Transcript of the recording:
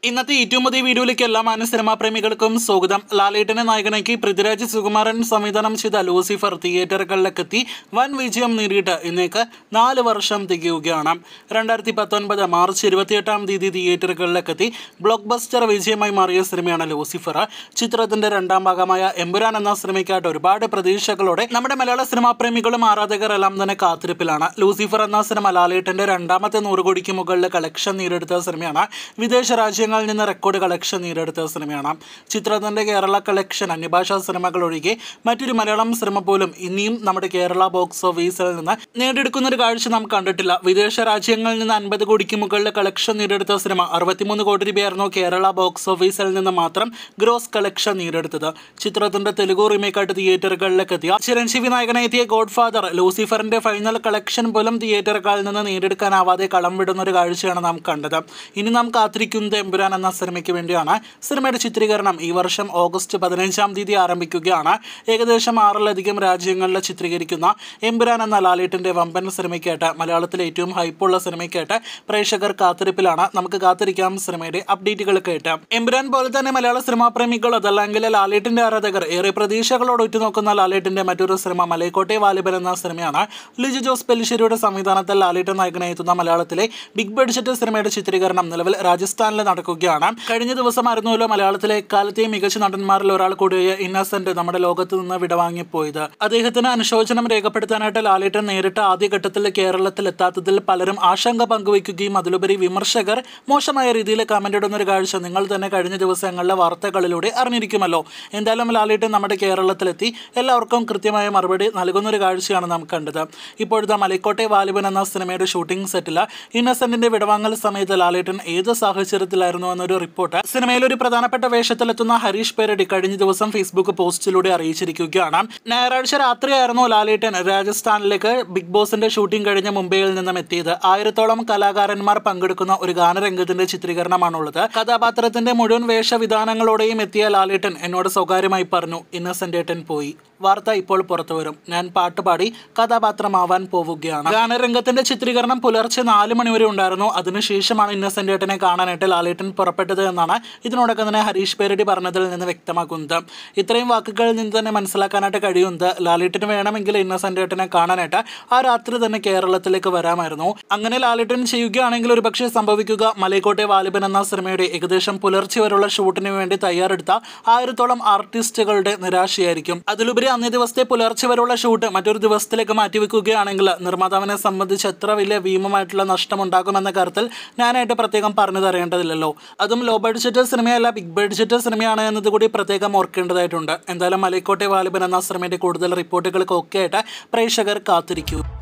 ഇന്നത്തെ ഏറ്റവും പുതിയ വീഡിയോയിലേക്ക് എല്ലാ മാന്യ സിനിമാ പ്രേമികൾക്കും സ്വാഗതം ലാലേട്ടനെ നായകനാക്കി പൃഥ്വിരാജ് സുകുമാരൻ സംവിധാനം ചെയ്ത ലൂസിഫർ തിയേറ്ററുകളിലേക്ക് എത്തി വൻ വിജയം നേടിയിട്ട് ഇന്നേക്ക് നാല് വർഷം തികയുകയാണ് രണ്ടായിരത്തി പത്തൊൻപത് മാർച്ച് ഇരുപത്തിയെട്ടാം തീയതി തിയേറ്ററുകളിലേക്ക് എത്തി ബ്ലോക്ക് ബസ്റ്റർ വിജയമായി മാറിയ സിനിമയാണ് ലൂസിഫർ ചിത്രത്തിന്റെ രണ്ടാം ഭാഗമായ എമ്പുരാൻ എന്ന സിനിമയ്ക്കായിട്ട് ഒരുപാട് പ്രതീക്ഷകളോടെ നമ്മുടെ മലയാള സിനിമാ പ്രേമികളും ആരാധകർ എല്ലാം തന്നെ കാത്തിരിപ്പിലാണ് ലൂസിഫർ എന്ന സിനിമ ലാലേട്ടന്റെ രണ്ടാമത്തെ നൂറ് കോടിക്ക് മുകളിൽ കളക്ഷൻ നേടിയെടുത്ത സിനിമയാണ് വിദേശ രാജ്യങ്ങളിൽ നിന്ന് റെക്കോർഡ് കളക്ഷൻ നേടിയെടുത്ത സിനിമയാണ് ചിത്രത്തിന്റെ കേരള കളക്ഷൻ അന്യഭാഷാ സിനിമകൾ ഒഴികെ മറ്റൊരു മലയാളം സിനിമ പോലും ഇനിയും നമ്മുടെ കേരള ബോക്സ് ഓഫീസിൽ നിന്ന് നേടിയെടുക്കുന്ന ഒരു കാഴ്ച നാം കണ്ടിട്ടില്ല വിദേശ രാജ്യങ്ങളിൽ നിന്ന് അൻപത് കോടിക്ക് മുകളിൽ കളക്ഷൻ നേടിയെടുത്ത സിനിമ അറുപത്തിമൂന്ന് കോടി രൂപയായിരുന്നു കേരള ബോക്സ് ഓഫീസിൽ നിന്ന് മാത്രം ഗ്രോസ് കളക്ഷൻ നേടിയെടുത്തത് ചിത്രത്തിന്റെ തെലുഗു റീമേക്കായിട്ട് തിയേറ്ററുകളിലേക്ക് എത്തിയ ചിരഞ്ജീവി നായകനെ എത്തിയ ഗോഡ് ഫാദർ ലൂസിഫറിന്റെ ഫൈനൽ കളക്ഷൻ പോലും തിയേറ്ററുകളിൽ നിന്ന് നേടിയെടുക്കാനാവാതെ കളം വിടുന്ന ഒരു കാഴ്ചയാണ് നാം കണ്ടത് ഇനി നാം കാത്തിരിക്കുന്നത് എമ്പുരാൻ എന്ന സിനിമയ്ക്ക് വേണ്ടിയാണ് സിനിമയുടെ ചിത്രീകരണം ഈ വർഷം ഓഗസ്റ്റ് പതിനഞ്ചാം തീയതി ആരംഭിക്കുകയാണ് ഏകദേശം ആറിലധികം രാജ്യങ്ങളിൽ ചിത്രീകരിക്കുന്ന എമ്പുരാൻ എന്ന ലാലേട്ടിന്റെ വമ്പൻ സിനിമയ്ക്കായിട്ട് മലയാളത്തിലെ ഏറ്റവും ഹൈപ്പുള്ള സിനിമയ്ക്കായിട്ട് പ്രേക്ഷകർ കാത്തിരിപ്പിലാണ് നമുക്ക് കാത്തിരിക്കാം സിനിമയുടെ അപ്ഡേറ്റുകൾ കേട്ട് എമ്പുരാൻ പോലെ തന്നെ മലയാള സിനിമാ പ്രേമികൾ അതല്ലെങ്കിൽ ലാലേട്ടിന്റെ ആരാധകർ ഏറെ പ്രതീക്ഷകളോട് ഉറ്റുനോക്കുന്ന ലാലേട്ടിന്റെ മറ്റൊരു സിനിമ മലയക്കോട്ടെ വാലിബൻ എന്ന സിനിമയാണ് ലിജു ജോസ് പെല്ലിശ്ശേരിയുടെ സംവിധാനത്തിൽ ലാലേട്ടൻ നായകനായി എത്തുന്ന മലയാളത്തിലെ ബിഗ് ബഡ്ജറ്റ് സിനിമയുടെ ചിത്രീകരണം നിലവിൽ രാജസ്ഥാനിൽ നടക്കുകയാണ് കഴിഞ്ഞ ദിവസമായിരുന്നല്ലോ മലയാളത്തിലെ എക്കാലത്തെയും മികച്ച നടന്മാരിൽ ഒരാൾ കൂടിയ ഇന്നസെന്റ് നമ്മുടെ ലോകത്ത് നിന്ന് വിടവാങ്ങിപ്പോയത് അദ്ദേഹത്തിന് അനുശോചനം രേഖപ്പെടുത്താനായിട്ട് ലാലേട്ടൻ നേരിട്ട് ആദ്യഘട്ടത്തിൽ കേരളത്തിൽ എത്താത്തതിൽ പലരും ആശങ്ക പങ്കുവയ്ക്കുകയും അതിലുപരി വിമർശകർ മോശമായ രീതിയിൽ കമന്റ് ഇടുന്ന ഒരു കാഴ്ച നിങ്ങൾ തന്നെ കഴിഞ്ഞ ദിവസങ്ങളിലെ വാർത്തകളിലൂടെ അറിഞ്ഞിരിക്കുമല്ലോ എന്തായാലും ലാലേട്ടൻ നമ്മുടെ കേരളത്തിലെത്തി എല്ലാവർക്കും കൃത്യമായ മറുപടി നൽകുന്ന ഒരു കാഴ്ചയാണ് നാം കണ്ടത് ഇപ്പോഴത്തെ മലക്കോട്ടെ വാലിബൻ എന്ന സിനിമയുടെ ഷൂട്ടിംഗ് സെറ്റിൽ ഇന്നസെന്റിന്റെ വിടവാങ്ങൽ സമയത്ത് ലാലേട്ടൻ ഏത് സാഹചര്യത്തിലായിരുന്നു എന്നൊരു റിപ്പോർട്ട് സിനിമയിൽ ഒരു പ്രധാനപ്പെട്ട വേഷത്തിലെത്തുന്ന ഹരീഷ് പേരടി കഴിഞ്ഞ ദിവസം ഫേസ്ബുക്ക് പോസ്റ്റിലൂടെ അറിയിച്ചിരിക്കുകയാണ് ഞായറാഴ്ച രാത്രിയായിരുന്നു ലാലേട്ടൻ രാജസ്ഥാനിലേക്ക് ബിഗ് ബോസിന്റെ ഷൂട്ടിംഗ് കഴിഞ്ഞ് മുംബൈയിൽ നിന്നും എത്തിയത് ആയിരത്തോളം കലാകാരന്മാർ പങ്കെടുക്കുന്ന ഒരു ഗാനരംഗത്തിന്റെ ചിത്രീകരണമാണുള്ളത് കഥാപാത്രത്തിന്റെ മുഴുവൻ വേഷവിധാനങ്ങളോടെയും എത്തിയ ലാലേട്ടൻ എന്നോട് സ്വകാര്യമായി പറഞ്ഞു ഇന്നസെന്റ് ഏട്ടൻ പോയി വാർത്ത ഇപ്പോൾ പുറത്തു വരും ഞാൻ പാട്ടുപാടി കഥാപാത്രമാവാൻ പോവുകയാണ് ഗാനരംഗത്തിന്റെ ചിത്രീകരണം പുലർച്ചെ നാല് മണിവരെ ഉണ്ടായിരുന്നു അതിനുശേഷമാണ് ഇന്നസെന്റ് ഏട്ടനെ കാണാനായിട്ട് ലാലേട്ടൻ പുറപ്പെട്ടത് എന്നാണ് ഇതിനോടൊക്കെ തന്നെ ഹരീഷ് പേരടി പറഞ്ഞതിൽ നിന്ന് വ്യക്തമാക്കുന്നത് ഇത്രയും വാക്കുകളിൽ നിന്ന് തന്നെ മനസ്സിലാക്കാനായിട്ട് കഴിയുന്നത് ലാലേട്ടന് വേണമെങ്കിൽ ഇന്നസെന്റ് ഏട്ടനെ കാണാനായിട്ട് ആ രാത്രി തന്നെ കേരളത്തിലേക്ക് വരാമായിരുന്നു അങ്ങനെ ലാലേട്ടൻ ചെയ്യുകയാണെങ്കിൽ ഒരു പക്ഷേ സംഭവിക്കുക മലയക്കോട്ടെ വാലിബൻ എന്ന സിനിമയുടെ ഏകദേശം പുലർച്ചെ വരെയുള്ള ഷൂട്ടിന് വേണ്ടി തയ്യാറെടുത്ത ആയിരത്തോളം ആർട്ടിസ്റ്റുകളുടെ നിരാശയായിരിക്കും അതിലുപരി അന്നേ ദിവസത്തെ പുലർച്ചെ വരെയുള്ള ഷൂട്ട് മറ്റൊരു ദിവസത്തിലേക്ക് മാറ്റിവെക്കുകയാണെങ്കിൽ നിർമ്മാതാവിനെ സംബന്ധിച്ച് എത്ര വലിയ ഭീമമായിട്ടുള്ള നഷ്ടമുണ്ടാകുമെന്ന കാര്യത്തിൽ ഞാനായിട്ട് പ്രത്യേകം പറഞ്ഞു തരേണ്ടതില്ലല്ലോ അതും ലോ ബഡ്ജറ്റ് സിനിമയല്ല ബിഗ് ബഡ്ജറ്റ് സിനിമയാണ് എന്നത് കൂടി പ്രത്യേകം ഓർക്കേണ്ടതായിട്ടുണ്ട് എന്തായാലും മലക്കോട്ടെ വാലിബൻ എന്ന സിനിമയുടെ കൂടുതൽ റിപ്പോർട്ടുകൾക്കൊക്കെ ആയിട്ട് പ്രേക്ഷകർ കാത്തിരിക്കൂ